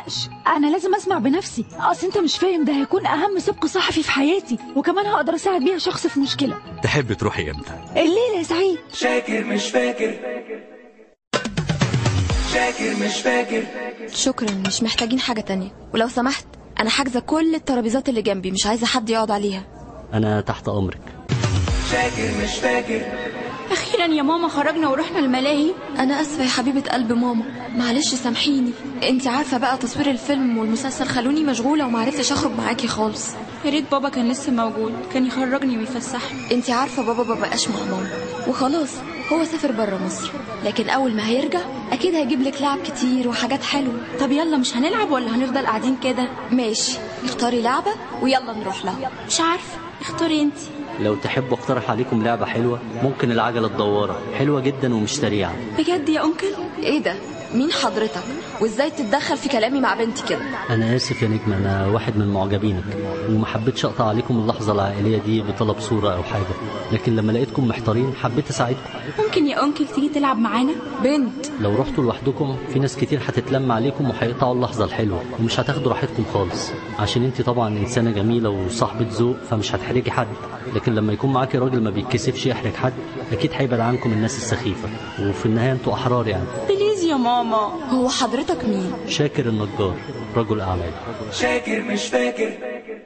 تقلقش انا لازم اسمع بنفسي اصل انت مش فاهم ده هيكون اهم سبق صحفي في حياتي وكمان هقدر اساعد بيها شخص في مشكله تحب تروحي امتى الليله يا سعيد شاكر مش فاكر شاكر مش فاكر شكرا مش محتاجين حاجة تانية ولو سمحت أنا حاجزة كل الترابيزات اللي جنبي مش عايزة حد يقعد عليها أنا تحت أمرك شاكر مش فاكر اخيرا يا ماما خرجنا ورحنا الملاهي أنا آسفة يا حبيبة قلب ماما معلش سامحيني انت عارفة بقى تصوير الفيلم والمسلسل خلوني مشغولة ومعرفتش أخرج معاكي خالص يا ريت بابا كان لسه موجود كان يخرجني ويفسحني انت عارفة بابا ما بقاش مع ماما وخلاص هو سافر بره مصر لكن أول ما هيرجع أكيد هيجيب لك لعب كتير وحاجات حلوة طب يلا مش هنلعب ولا هنفضل قاعدين كده ماشي اختاري لعبة ويلا نروح لها مش عارفه اختاري انت لو تحبوا اقترح عليكم لعبة حلوة ممكن العجلة الدوارة حلوة جدا ومش سريعة بجد يا انكل ايه ده مين حضرتك وازاي تتدخل في كلامي مع بنتي كده أنا آسف يا نجمة أنا واحد من معجبينك وما حبيتش أقطع عليكم اللحظة العائلية دي بطلب صورة أو حاجة لكن لما لقيتكم محتارين حبيت أساعدكم ممكن يا انكل تيجي تلعب معانا بنت لو رحتوا لوحدكم في ناس كتير هتتلم عليكم وهيقطعوا اللحظة الحلوة ومش هتاخدوا راحتكم خالص عشان انت طبعا إنسانة جميلة وصاحبة ذوق فمش هتحرجي حد لكن لما يكون معاكي راجل ما بيتكسفش يحرج حد أكيد هيبعد عنكم الناس السخيفة وفي النهاية انتوا أحرار يعني بليز يا ماما هو حضرتك مين شاكر النجار رجل أعمال شاكر مش فاكر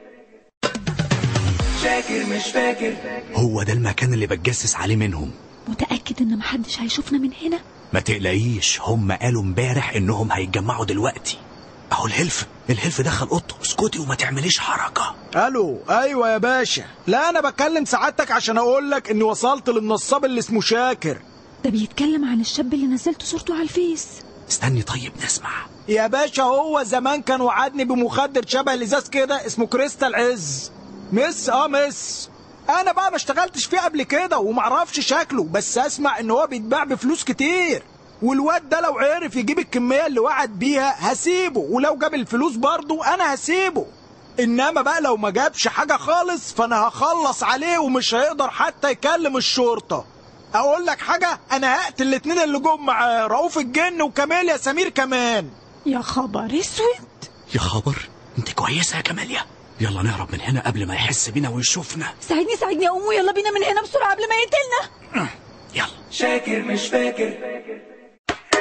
شاكر مش فاكر هو ده المكان اللي بتجسس عليه منهم متاكد ان محدش هيشوفنا من هنا ما تقلقيش هم قالوا امبارح انهم هيتجمعوا دلوقتي اهو الهلف الهلف دخل اوضته اسكتي وما تعمليش حركه الو ايوه يا باشا لا انا بكلم سعادتك عشان اقول لك اني وصلت للنصاب اللي اسمه شاكر ده بيتكلم عن الشاب اللي نزلت صورته على الفيس استني طيب نسمع يا باشا هو زمان كان وعدني بمخدر شبه الازاز كده اسمه كريستال عز مس اه مس انا بقى ما اشتغلتش فيه قبل كده ومعرفش شكله بس اسمع ان هو بيتباع بفلوس كتير والواد ده لو عرف يجيب الكمية اللي وعد بيها هسيبه ولو جاب الفلوس برضه انا هسيبه انما بقى لو ما جابش حاجة خالص فانا هخلص عليه ومش هيقدر حتى يكلم الشرطة اقول لك حاجة انا هقتل الاتنين اللي جم معاه رؤوف الجن وكمال يا سمير كمان يا خبر اسود يا خبر انت كويسه يا كماليا يلا نهرب من هنا قبل ما يحس بينا ويشوفنا ساعدني ساعدني يا امو يلا بينا من هنا بسرعه قبل ما يقتلنا يلا شاكر مش فاكر